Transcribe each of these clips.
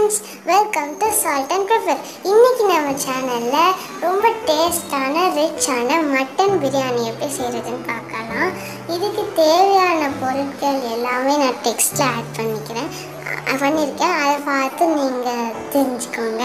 friends welcome to salt and pepper இன்னைக்கு நம்ம சேனலில் ரொம்ப டேஸ்டான ரிச்சான மட்டன் பிரியாணி எப்படி செய்கிறதுன்னு பார்க்கலாம் இதுக்கு தேவையான பொருட்கள் எல்லாமே நான் டெக்ஸ்ட்டில் ஆட் பண்ணிக்கிறேன் அ- பண்ணியிருக்கேன் அதை பார்த்து நீங்கள் தெரிஞ்சுக்கோங்க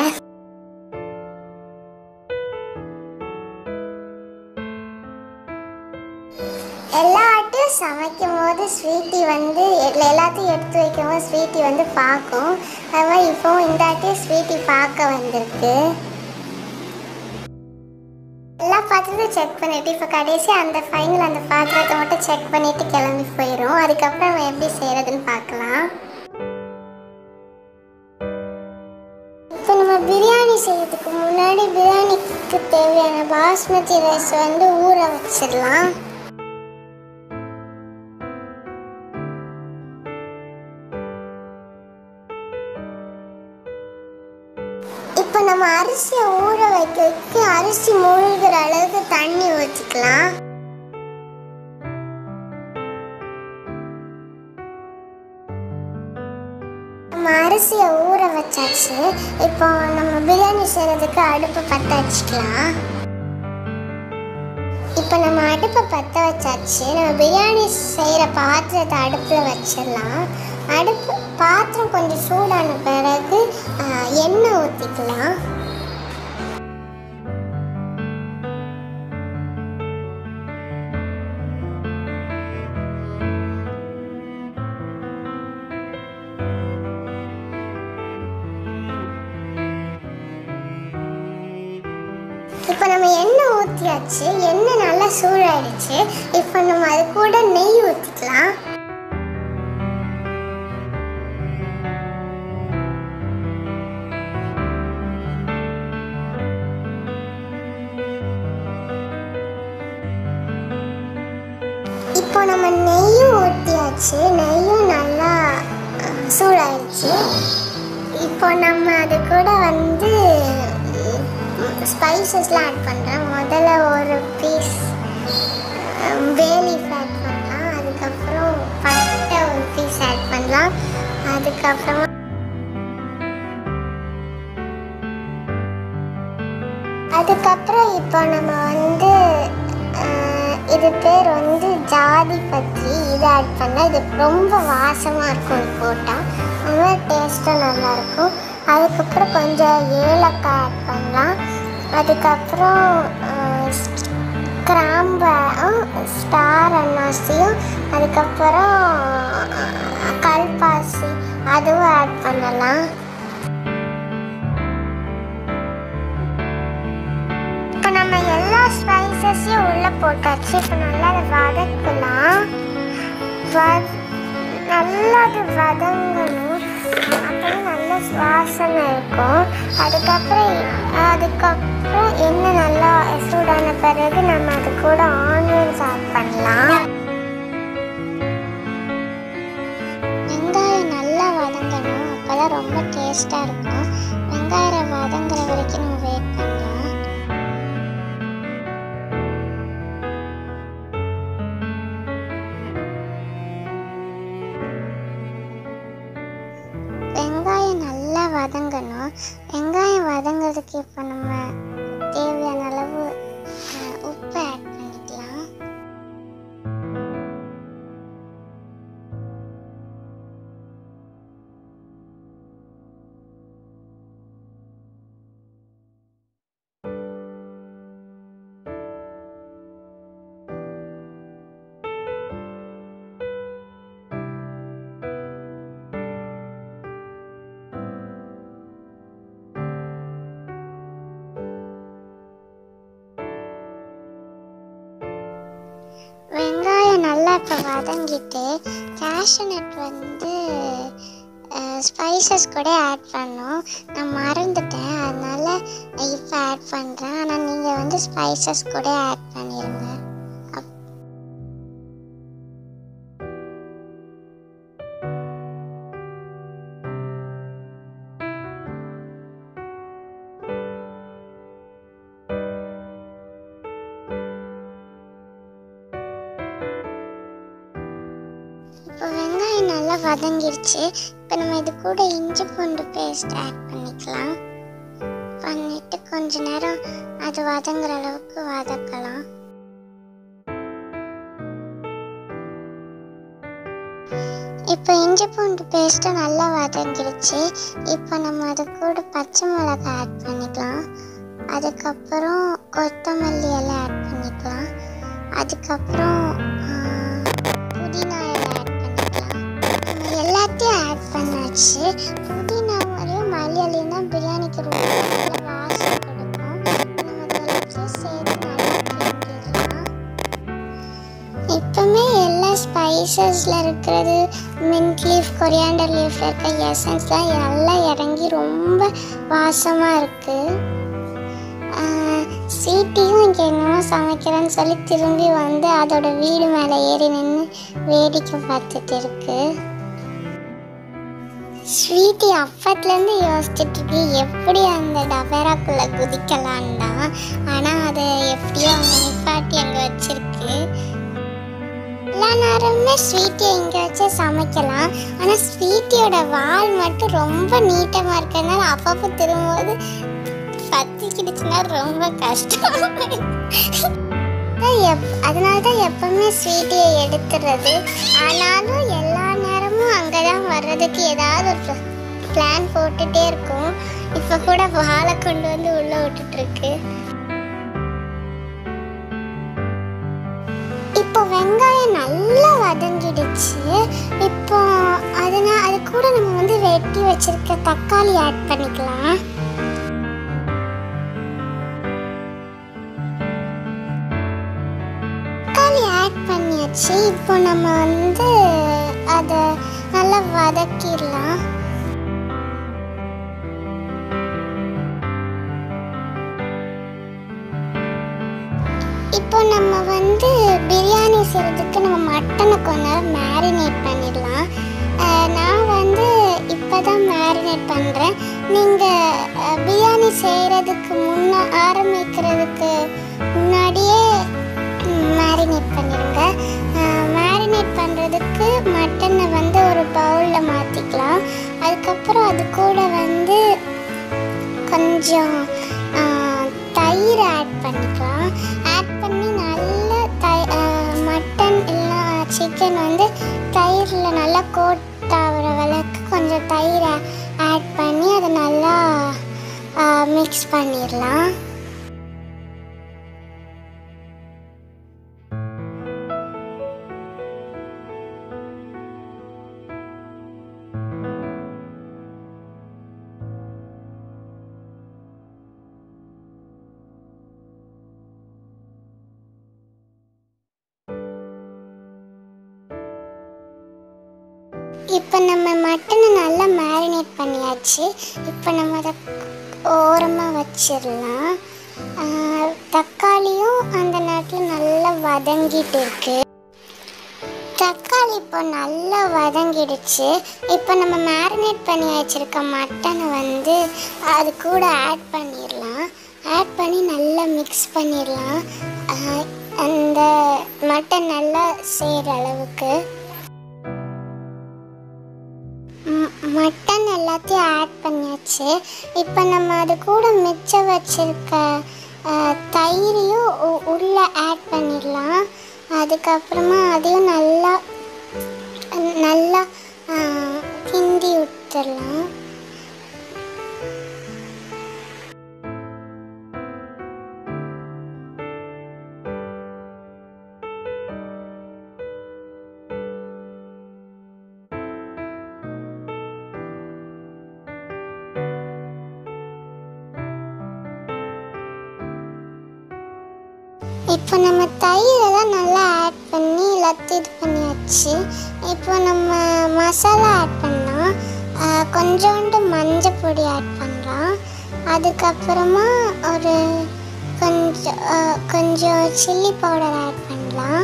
எல்லாட்டையும் சமைக்கும் போது ஸ்வீட்டி வந்து எல்~ எல்லாத்தையும் எடுத்து வைக்கும் போது ஸ்வீட்டி வந்து பார்க்கும் அது மாதிரி இப்போவும் இந்த ஆட்டையும் ஸ்வீட்டி பார்க்க வந்திருக்கு எல்லா பாத்திரத்தையும் செக் பண்ணிட்டு இப்போ கடைசி அந்த ஃபைனல் அந்த பாத்திரத்தை மட்டும் செக் பண்ணிட்டு கிளம்பி போயிடும் அதுக்கப்புறம் நம்ம எப்படி செய்யறதுன்னு பார்க்கலாம் இப்போ நம்ம பிரியாணி செய்யறதுக்கு முன்னாடி பிரியாணிக்கு தேவையான பாஸ்மதி ரைஸ் வந்து ஊற வச்சிடலாம் இப்போ நம்ம அரிசியை ஊற வைக்க வைக்க அரிசி மூழ்கிற அளவுக்கு தண்ணி ஊற்றிக்கலாம் நம்ம அரிசியை ஊற வச்சாச்சு இப்போ நம்ம பிரியாணி செய்கிறதுக்கு அடுப்பு பற்ற வச்சுக்கலாம் இப்போ நம்ம அடுப்பை பற்ற வச்சாச்சு நம்ம பிரியாணி செய்கிற பாத்திரத்தை அடுப்பில் வச்சிடலாம் அடுப்பு பாத்திரம் கொஞ்சம் சூடான பிறகு ஆ, எண்ணெய் ஊற்றிக்கலாம் இப்போ நம்ம எண்ணெய் ஊற்றியாச்சு எண்ணெய் நல்லா சூடாயிடுச்சு இப்போ நம்ம அது கூட நெய் ஊற்றிக்கலாம் இப்போ நம்ம நெய்யும் ஊற்றியாச்சு நெய்யும் நல்லா அஹ், சூடாயிடுச்சு இப்போ நம்ம அது கூட வந்து ஸ்பைசஸ்லாம் ஆட் பண்ணுறோம் முதல்ல ஒரு பீஸ் பேலீஃப் ஆட் பண்ணலாம் அதுக்கப்புறம் பட்டை ஒரு பீஸ் ஆட் பண்ணலாம் அதுக்கப்புறமா அதுக்கப்புறம் இப்போ நம்ம வந்து அஹ், இது பேர் வந்து ஜாதி பத்திரி இது ஆட் பண்ணால் இது ரொம்ப வாசமாக இருக்கும் இது போட்டால் ரொம்ப டேஸ்ட்டும் நல்லாயிருக்கும் அதுக்கப்புறம் கொஞ்சம் ஏலக்காய் ஆட் பண்ணலாம் அதுக்கப்புறம் அஹ், கிராம்பும் ஸ்டார் அன்னாசியும் அதுக்கப்புறம் அஹ், கல்பாசி அதுவும் ஆட் பண்ணலாம் இப்போ நம்ம எல்லா ஸ்பைசஸையும் உள்ளே போட்டாச்சு இப்போ நல்லா அதை வதக்கலாம் வத நல்லா அது வதங்கணும் அப்போ நல்ல வாசனை இருக்கும் அதுக்கப்புறம் அதுக்கப்புறம் எண்ணெய் நல்லா சூடான பிறகு நம்ம அது கூட ஆனியன்ஸ் ஆட் பண்ணலாம் வெங்காயம் நல்லா வதங்கணும் அப்போதான் ரொம்ப டேஸ்ட்டாக இருக்கும் வெங்காயம் வதங்குற வரைக்கும் நம்ம வெயிட் பண்ணலாம் வெங்காயம் நல்லா வதங்கணும் வெங்காயம் வதங்கிறதுக்கு இப்போ நம்ம தேவையான அளவு அஹ், உப்பு ஆட் பண்ணிக்கலாம் வெங்காயம் நல்லா இப்போ வதங்கிட்டு கேஷ்நட் வந்து ஸ்பைசஸ் கூட ஆட் பண்ணோம் நான் மறந்துட்டேன் அதனால இப்போ ஆட் பண்ணுறேன் ஆனால் நீங்கள் வந்து ஸ்பைசஸ் கூட ஆட் பண்ணிடுங்க அப்- இப்போ வெங்காயம் நல்லா வதங்கிருச்சு இப்போ நம்ம இது கூட இஞ்சி பூண்டு பேஸ்ட் ஆட் பண்ணிக்கலாம் பண்ணிட்டு கொஞ்ச நேரம் அது வதங்குற அளவுக்கு வதக்கலாம் இப்போ இஞ்சி பூண்டு பேஸ்ட்டு நல்லா வதங்கிடுச்சு இப்போ நம்ம அது கூட பச்சை மிளகாய் ஆட் பண்ணிக்கலாம் அதுக்கப்புறம் கொத்தமல்லி எல்லாம் ஆட் பண்ணிக்கலாம் அதுக்கப்புறம் ஆ, புதினா எல்லாம் ஆட் பண்ணிக்கலாம் நம்ம எல்லாத்தையும் ஆட் பண்ணாச்சு புதினா மாதிரியும் மல்லியலையும் தான் பிரியாணிக்கு ரொம்ப நல்ல வாசம் கொடுக்கும் நம்ம அதை எல்லாத்தையும் சேர்த்து நல்லா கிண்டிடலாம் எப்பவுமே எல்லா ஸ்பைசஸில் இருக்கிறது மின்ட் லீஃப் கொரியாண்டர் லீஃப்ல இருக்க எசன்ஸ்லாம் எல்லாம் இறங்கி ரொம்ப வாசமாக இருக்குது ஸ்வீட்டியும் இங்கே என்னமோ சமைக்கிறேன்னு சொல்லி திரும்பி வந்து அதோட வீடு மேலே ஏறி நின்று வேடிக்கை பார்த்துட்டு இருக்கு ஸ்வீட்டி அப்பத்துலேருந்து யோசிச்சுட்டு இருக்கு எப்படி அந்த டபேராக்குள்ளே குதிக்கலான்னு தான் ஆனால் அதை எப்படியோ அவங்க நிப்பாட்டி அங்கே வச்சிருக்கு எல்லா நேரமுமே ஸ்வீட்டியை இங்கே வச்சு சமைக்கலாம் ஆனால் ஸ்வீட்டியோட வால் மட்டும் ரொம்ப நீட்டமாக இருக்கிறதுனால அப்பப்போ திரும்பும்போது பத்திக்கிடுச்சுன்னா ரொம்ப கஷ்டம் அதான் எப்- அதனால தான் எப்பவுமே ஸ்வீட்டியை எடுத்துறது ஆனாலும் எல்லா நேரமும் அங்கே தான் வர்றதுக்கு ஏதாவது ஒரு பிளான் போட்டுட்டே இருக்கும் இப்போ கூட வாழை கொண்டு வந்து உள்ளே விட்டுட்ருக்கு இப்போ வெங்காயம் நல்லா வதங்கிடுச்சு இப்போ அதனா அது கூட நம்ம வந்து வெட்டி வச்சிருக்க தக்காளி ஆட் பண்ணிக்கலாம் தக்காளி ஆட் பண்ணியாச்சு இப்போ நம்ம வந்து அதை நல்லா வதக்கிடலாம் இப்போ நம்ம வந்து பிரியாணி செய்கிறதுக்கு நம்ம மட்டனை கொஞ்ச நேரம் மேரினேட் பண்ணிடலாம் அஹ் நான் வந்து இப்போ தான் மேரினேட் பண்ணுறேன் நீங்கள் பிரியாணி செய்கிறதுக்கு முன்ன ஆரம்பிக்கிறதுக்கு முன்னாடியே மேரினேட் பண்ணிடுங்க மேரினேட் பண்ணுறதுக்கு மட்டனை வந்து ஒரு பவுலில் மாற்றிக்கலாம் அதுக்கப்புறம் அது கூட வந்து கொஞ்சம் ஆ, தயிர் ஆட் பண்ணிக்கலாம் ஆட் பண்ணி நல்ல தை மட்டன் இல்லை சிக்கன் வந்து தயிரில் நல்லா கோட் ஆகிற அளவுக்கு கொஞ்சம் தயிர் ஆட் பண்ணி அதை நல்லா மிக்ஸ் பண்ணிடலாம் இப்போ நம்ம மட்டனை நல்லா மேரினேட் பண்ணியாச்சு இப்போ நம்ம அதை ஓரமாக வச்சிடலாம் ஆஹ் தக்காளியும் அந்த நேரத்தில் நல்லா வதங்கிட்டு இருக்கு தக்காளி இப்போ நல்லா வதங்கிடுச்சு இப்போ நம்ம மேரினேட் பண்ணி வச்சிருக்க மட்டனை வந்து அது கூட ஆட் பண்ணிடலாம் ஆட் பண்ணி நல்லா மிக்ஸ் பண்ணிடலாம் ஆஹ் அந்த மட்டன் நல்லா செய்கிற அளவுக்கு ம- மட்டன் எல்லாத்தையும் ஆட் பண்ணியாச்சு இப்போ நம்ம அது கூட மிச்சம் வச்சிருக்க அஹ், தயிரையும் உ- உள்ள ஆட் பண்ணிடலாம் அதுக்கப்புறமா அதையும் நல்லா நல்லா அஹ், கிண்டி விட்டுடலாம் இப்போ நம்ம தயிரெல்லாம் நல்லா ஆட் பண்ணி எல்லாத்தையும் இது பண்ணியாச்சு இப்போ நம்ம மசாலா ஆட் பண்ணலாம் ஆஹ் கொஞ்சோண்டு மஞ்சள் பொடி ஆட் பண்ணுறோம் அதுக்கப்புறமா ஒரு கொஞ்சம் ஆஹ் கொஞ்சம் சில்லி பவுடர் ஆட் பண்ணலாம்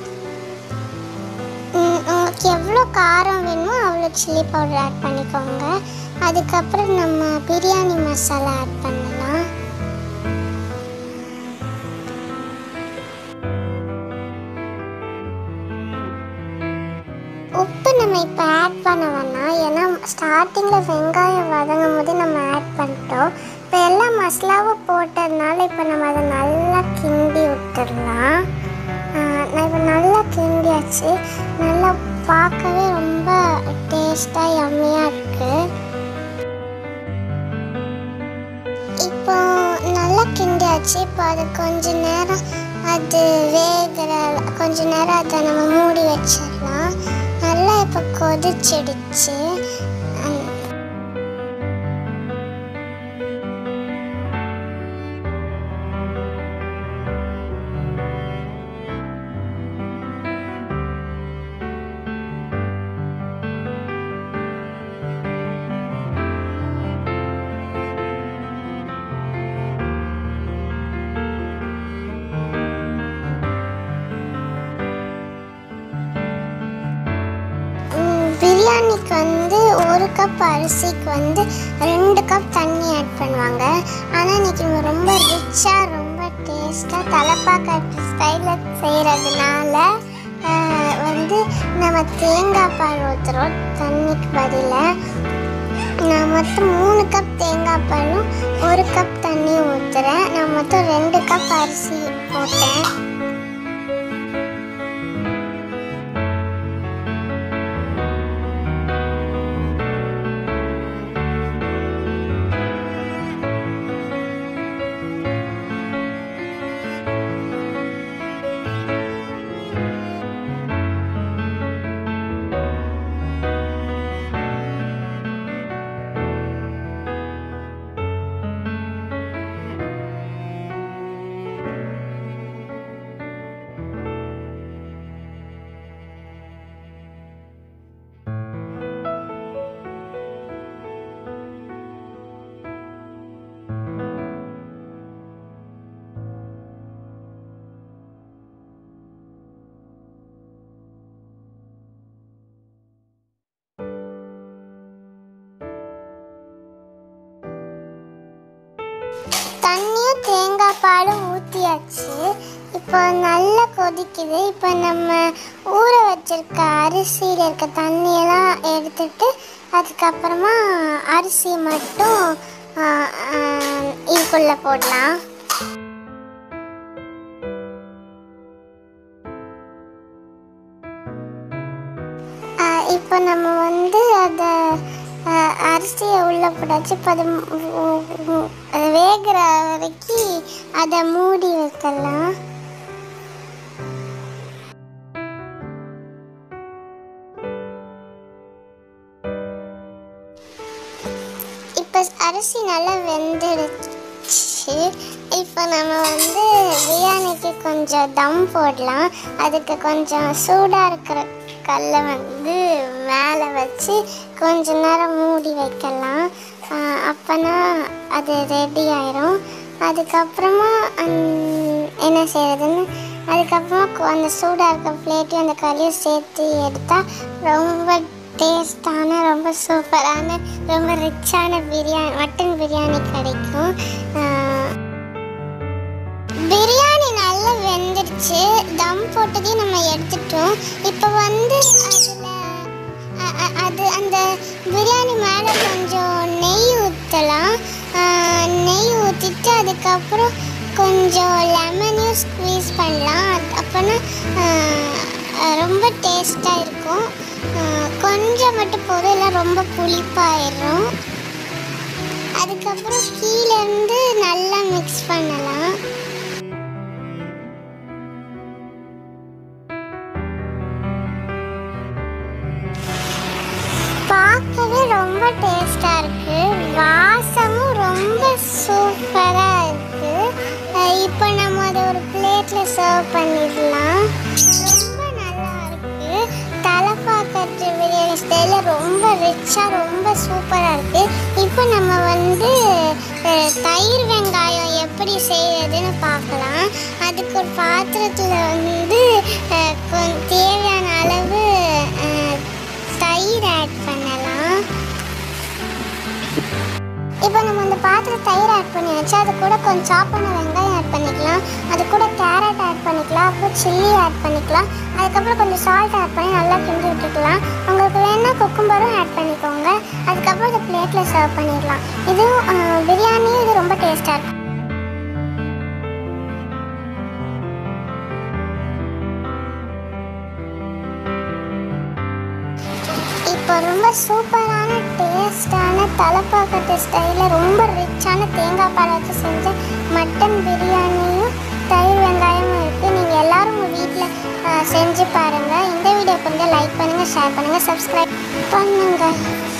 உம், உங்களுக்கு எவ்வளோ காரம் வேணுமோ அவ்வளோ சில்லி பவுடர் ஆட் பண்ணிக்கோங்க அதுக்கப்புறம் நம்ம பிரியாணி மசாலா ஆட் பண்ணலாம் உப்பு நம்ம இப்போ ஆட் பண்ண வேணாம் ஏன்னா ஸ்டார்டிங்கில் வெங்காயம் வதங்கும் போது நம்ம ஆட் பண்ணிட்டோம் இப்போ எல்லா மசாலாவும் போட்டதுனால இப்போ நம்ம அதை நல்லா கிண்டி விட்டுடலாம் ஆஹ் நான் இப்போ நல்லா கிண்டியாச்சு நல்லா பார்க்கவே ரொம்ப டேஸ்ட்டாக யம்மியாக இருக்குது இப்போ நல்லா கிண்டியாச்சு இப்போ அது கொஞ்ச நேரம் அது வேகிற கொஞ்ச நேரம் அதை நம்ம மூடி வச்சிடலாம் நல்லா இப்போ கொதிச்சிடுச்சு அந்- ம், பிரியாணிக்கு வந்து ஒரு கப் அரிசிக்கு வந்து ரெண்டு கப் தண்ணி ஆட் பண்ணுவாங்க ஆனால் இன்னைக்கு இவங்க ரொம்ப ரிச்சாக ரொம்ப டேஸ்ட்டாக தலைப்பாக்க ஸ்டைலில் செய்கிறதுனால வந்து நம்ம தேங்காய் பால் ஊற்றுறோம் தண்ணிக்கு பதிலாக நான் மொத்தம் மூணு கப் தேங்காய் பாலும் ஒரு கப் தண்ணி ஊற்றுறேன் நான் மொத்தம் ரெண்டு கப் அரிசி போட்டேன் தண்ணியும் தேங்காய் பாலும் ஊற்றியாச்சு இப்போ நல்லா கொதிக்குது இப்போ நம்ம ஊற வச்சிருக்க அரிசியில் இருக்க தண்ணியெல்லாம் எடுத்துட்டு அதுக்கப்புறமா அரிசி மட்டும் ஆ, ஆ, இதுக்குள்ளே போடலாம் ஆ, இப்போ நம்ம வந்து அதை அரிசியை உள்ளே போட்டாச்சு இப்போ அது மு- மு- மு- அது வேகிற வரைக்கும் அதை மூடி வைக்கலாம் இப்போ அரிசி நல்லா வெந்துடுச்சு இப்போ நம்ம வந்து பிரியாணிக்கு கொஞ்சம் தம் போடலாம் அதுக்கு கொஞ்சம் சூடாக இருக்கிற கல்லை வந்து மேலே வச்சு கொஞ்ச நேரம் மூடி வைக்கலாம் ஆஹ் அப்பனா அது ரெடி ஆயிரும் அதுக்கப்புறமா ஹம், என்ன செய்யறதுன்னு அதுக்கப்புறமா கொ- அந்த சூடாக இருக்க பிளேட்டையும் அந்த கல்லையும் சேர்த்து எடுத்தால் ரொம்ப டேஸ்டான ரொம்ப சூப்பரான ரொம்ப ரிச்சான பிரியாணி மட்டன் பிரியாணி கிடைக்கும் ஆஹ் பிரியாணி நல்லா வெந்துடுச்சு தம் போட்டதையும் நம்ம எடுத்துட்டோம் இப்போ வந்து அதில் அது அந்த பிரியாணி மேலே கொஞ்சம் நெய் ஊற்றலாம் நெய் ஊற்றிட்டு அதுக்கப்புறம் கொஞ்சம் லெமனையும் ஸ்க்வீஸ் பண்ணலாம் அது- அப்போனா ஆஹ், ரொம்ப டேஸ்ட்டாக இருக்கும் ஆஹ், கொஞ்சம் மட்டும் போதும் இல்லை ரொம்ப புளிப்பாயிடும் அதுக்கப்புறம் கீழே இருந்து நல்லா மிக்ஸ் பண்ணலாம் பார்க்கவே ரொம்ப டேஸ்டா இருக்கு வாசமும் ரொம்ப சூப்பரா இருக்கு அஹ் இப்போ நம்ம அதை ஒரு பிளேட்ல சர்வ் பண்ணிடலாம் ரொம்ப நல்லா இருக்கு தலைப்பாக்கட்டு பிரியாணி ஸ்டைல ரொம்ப ரிச்சா ரொம்ப சூப்பரா இருக்கு இப்போ நம்ம வந்து அஹ், தயிர் வெங்காயம் எப்படி செய்யறதுன்னு பார்க்கலாம் அதுக்கு ஒரு பாத்திரத்தில் வந்து அஹ், கொஞ்சம் தேவையான அளவு அஹ், தயிர் ஆட் பண்ணலாம் இப்போ நம்ம அந்த பாத்திரம் தயிர் ஆட் பண்ணியாச்சு அது கூட கொஞ்சம் சாப் பண்ண வெங்காயம் ஆட் பண்ணிக்கலாம் அது கூட கேரட் ஆட் ஆட் பண்ணிக்கலாம் அப்புறம் சில்லி ஆட் பண்ணிக்கலாம் அதுக்கப்புறம் கொஞ்சம் சால்ட் ஆட் பண்ணி நல்லா கிண்டி விட்டுக்கலாம் உங்களுக்கு வேணால் குக்கும்பரும் ஆட் பண்ணிக்கோங்க அதுக்கப்புறம் இதை பிளேட்டில் சர்வ் பண்ணிடலாம் இதுவும் அஹ், பிரியாணியும் இது ரொம்ப டேஸ்ட்டாக இருக்கும் இப்போ ரொம்ப சூப்பரான டேஸ்டான தலைப்பாக்கட்டு ஸ்டைலில் ரொம்ப ரிச்சான தேங்காய் பால் வச்சு செஞ்ச மட்டன் பிரியாணியும் தயிர் வெங்காயமும் இருக்குது நீங்கள் எல்லாரும் உங்கள் வீட்டில் செஞ்சு பாருங்கள் இந்த வீடியோ கொஞ்சம் லைக் பண்ணுங்கள் ஷேர் பண்ணுங்கள் சப்ஸ்கிரைப் பண்ணுங்கள்